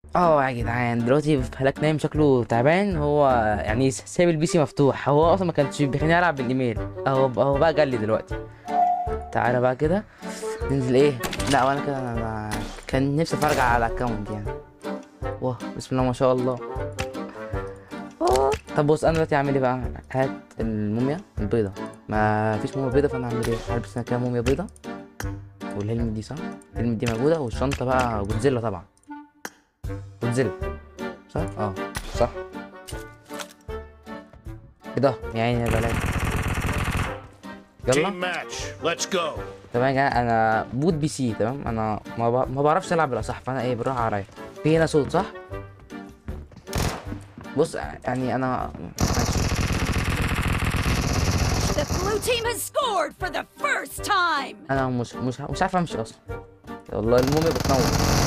اه يا جدعان دلوقتي هلاك نايم شكله تعبان هو يعني سايب البي سي مفتوح هو اصلا ما كانش بيخليني العب بالايميل اهو اهو بقى جالي دلوقتي تعالى بقى كده ننزل ايه لا وانا كده انا أنا كان نفسي اتفرج على الاكونت يعني واه بسم الله ما شاء الله آه. طب بص انا دلوقتي هعمل ايه بقى هات الموميا البيضة ما فيش موميا بيضة فانا هعمل ايه هلبس انا كده موميا بيضة والهلمت دي صح الهلمت دي موجودة والشنطة بقى جودزيلا طبعا جودزيلا صح اه صح ايه ده يا عيني يا بلد يلا Team match. Let's go. تمام يا جماعه انا بوت بي سي تمام انا ما, ب... ما بعرفش العب بالاصح فانا ايه بالراحه عليا في هنا صوت صح بص يعني انا ماشي. The blue team has scored for the first time! انا مش مش مش عارف امشي اصلا والله الموميا بتنور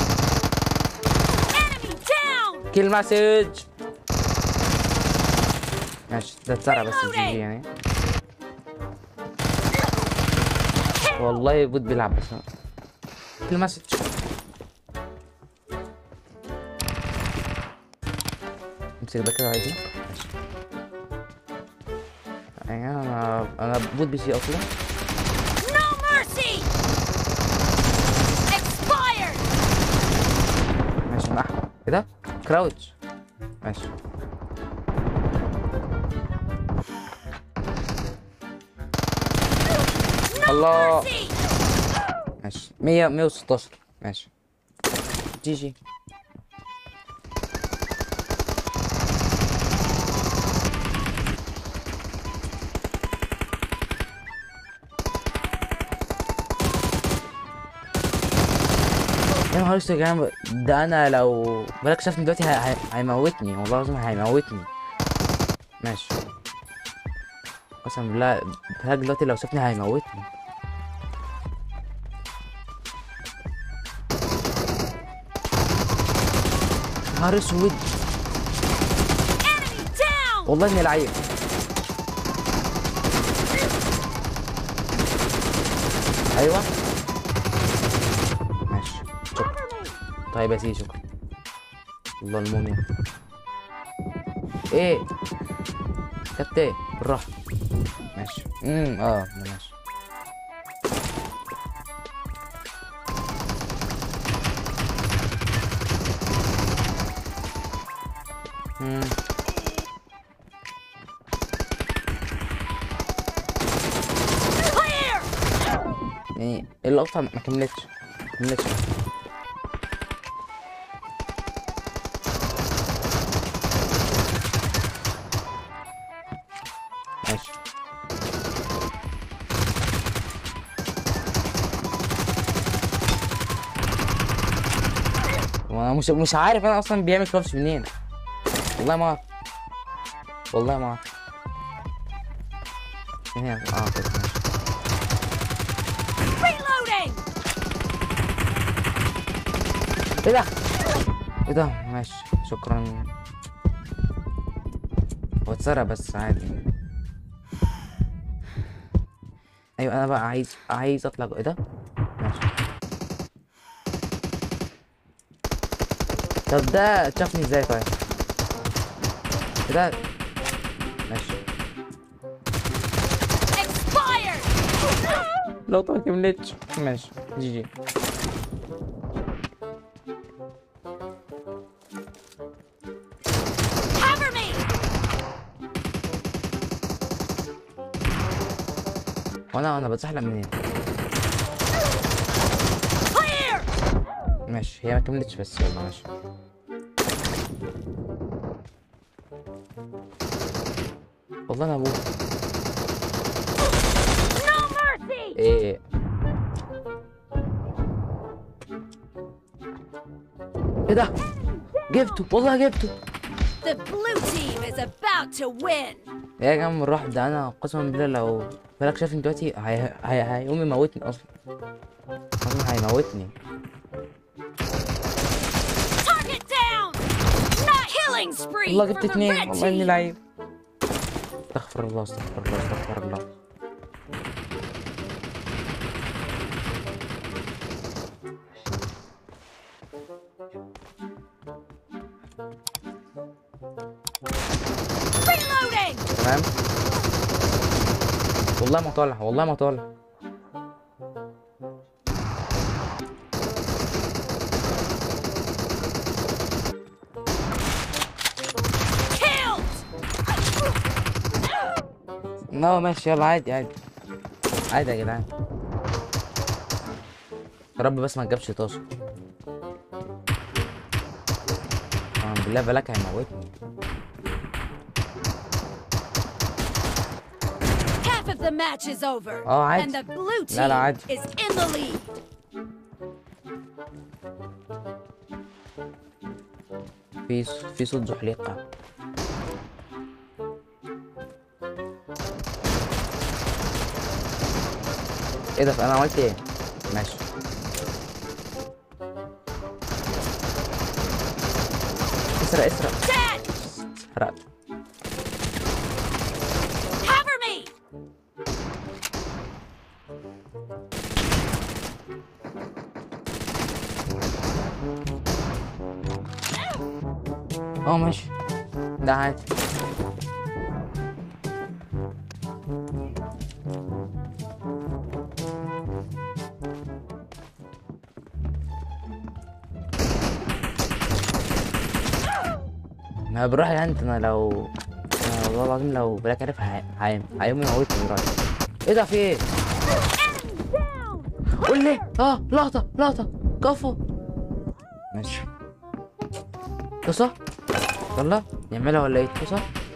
Enemy down! كيل مسج ماشي ده اتسرع بس الجي جي يعني والله بوت بيلعب بس كيل مسج امسك ده كده عايزين ماشي. يعني انا انا بوت بي سي اصلا No mercy! Expired! ماشي من احمد ايه ده كراوتش ماشي No الله. mercy! ماشي 100 116 ماشي جي جي يا نهار اسود يا جدعان ده انا لو بالك شافني دلوقتي هي- هي- هيموتني والله العظيم هيموتني ماشي قسما بالله بالك دلوقتي لو شافني هيموتني نهار اسود Enemy down! والله اني لعيب ايوه ماشي شكرا طيب يا سيدي شكرا والله الموميا ايه كانت ايه بالراحه ماشي امم اه ماشي امم Clear! يعني اللقطة ما كملتش ما كملتش ماشي وانا مش مش عارف انا اصلا بيعمل كرافش منين والله ما اعرف والله ما اعرف هنا اه كده ماشي Reloading! ايه ده ايه ده ماشي شكرا هو اتسرق بس عادي ايوه انا بقى عايز عايز اطلع جو- ايه ده ماشي طب ده شافني ازاي طيب ايه ده ماشي Expired! لو طبعا كملتش ماشي جي جي Cover me! وانا انا بتزحلق منين Clear! ماشي هي ما كملتش بس يلا ماشي والله انا ابوه No mercy! ايه ايه ده جبته والله جبته The blue team is about to win! يا جماعه الروح ده انا قسما بالله لو بالك شافني دلوقتي هي... هي... هيقوم يموتني اصلا اصلا هيموتني Target down! Not killing spree والله for جبت the اتنين red والله اني team! لعيب استغفر الله استغفر الله استغفر الله Reloading! تمام والله ما طالع والله ما طالع Killed! لا ماشي يلا عادي عادي عادي يا جدعان يا رب بس ما تجيبش طاسه آه بالله بلاك هيموتني Half of the match is over. Oh, عادي. And the blue لا، لا، team عادي. is in the lead. في في صوت زحليقة ايه ده انا عملت ايه ماشي اسرق اسرق Dead! سرقت Cover me! اه ماشي ده عادي ما بروح يا انت انا لو أنا والله العظيم لو بلاك عرف هي- هيم هيقوم يموتني دلوقتي ايه ده في ايه؟ Enemy down! قول لي اه لقطة لقطة كفو ماشي طاسة يلا نعملها ولا ايه طاسة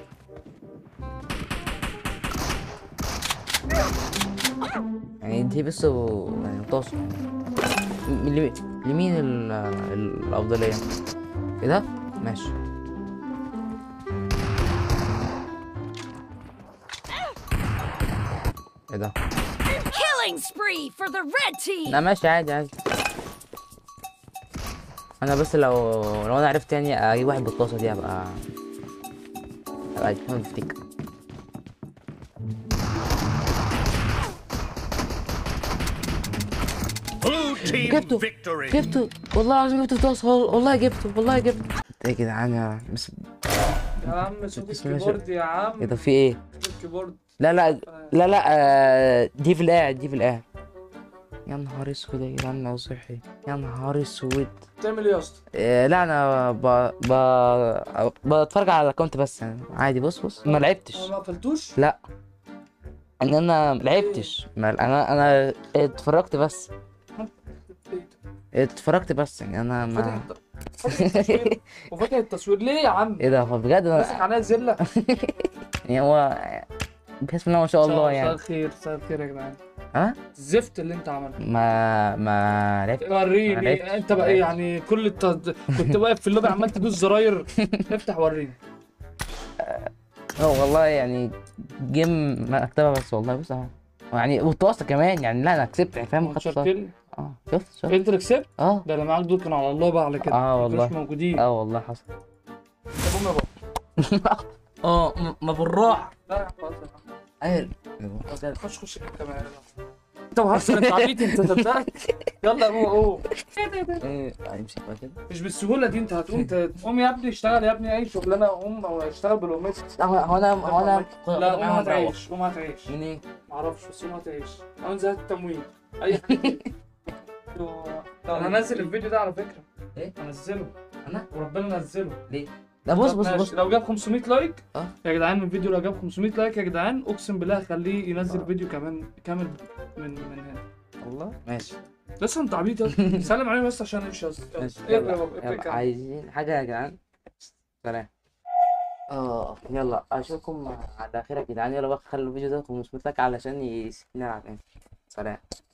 يعني دي بس و... يعني طاسة م- لمين لمين ال... الأفضلية ايه ده ماشي ايه ده Killing spree for the red team! لا ماشي عادي عادي انا بس لو لو انا عرفت يعني اجيب واحد بالطاسه دي ابقى ابقى اجيب بفتيك Blue team جبته victory. جبته والله العظيم جبته طاسه والله جبته والله جبته ايه يا جدعان يا بس يا عم صوت اسمها الكيبورد يا عم ايه ده في ايه صوت الكيبورد لا لا لا لا آه، دي في القاعد دي في القاعد يا نهار اسود يا جدعان لو صحي يا نهار اسود بتعمل ايه يا اسطى؟ إيه لا انا ب... ب... بتفرج على الاكونت بس يعني عادي بص بص ما لعبتش ما قفلتوش؟ لا ان انا ما لعبتش ما انا انا اتفرجت بس اتفرجت بس يعني انا فاتح ما الت- فاتح التصوير وفاتح التصوير ليه يا عم؟ ايه ده هو بجد ماسك انا عليها زله يعني هو بسم الله ما شاء الله مساء يعني الخير مساء الخير يا جدعان ها الزفت اللي انت عملته ما ما لعبت ما وريني عرفتش. انت بقى ايه يعني كل الت... كنت واقف في اللوبي عمال تدوس زراير افتح وريني هو والله يعني جيم ما اكتبها بس والله بص اهو يعني والتواصل كمان يعني لا انا كسبت يعني فاهم خدت شاركني اه شفت شفت انت اللي كسبت اه ده اللي معاك دول كانوا على الله بقى على كده آه ما والله. كانوش موجودين اه والله حصل طب قوم يا بابا اه م- ما بالراحه لا يا خلاص يا ايوه عم. خش خش انت معايا انت مهزر انت عبيط انت صدقني يلا قوم قوم ايه امسك بقى كده مش بالسهوله دي انت هتقوم ت- قوم يا ابني اشتغل يا ابني اي شغلانه قوم او اشتغل بالقماش لا هو هو انا هو انا لا قوم أنا هتعيش قوم هتعيش من ايه؟ معرفش بس قوم هتعيش او انزل هات التموين اي حاجه انا هنزل الفيديو ده على فكره ايه؟ هنزله انا؟ وربنا نزله ليه؟ لا بص طب بص ماشي، بص لو جاب 500 لايك اه. يا جدعان الفيديو لو جاب 500 لايك يا جدعان اقسم بالله هخليه ينزل فيديو كمان كامل من من هنا والله ماشي لسه انت عبيط يا اسطى. سلم عليه بس عشان نمشي يا اسطى ماشي يلا يلا يا يلا بابا يلا ابتدي عايزين حاجة يا جدعان سلام اه يلا اشوفكم على خير يا جدعان يلا بقى خلوا الفيديو ده 500 لايك علشان يس- نلعب يعني سلام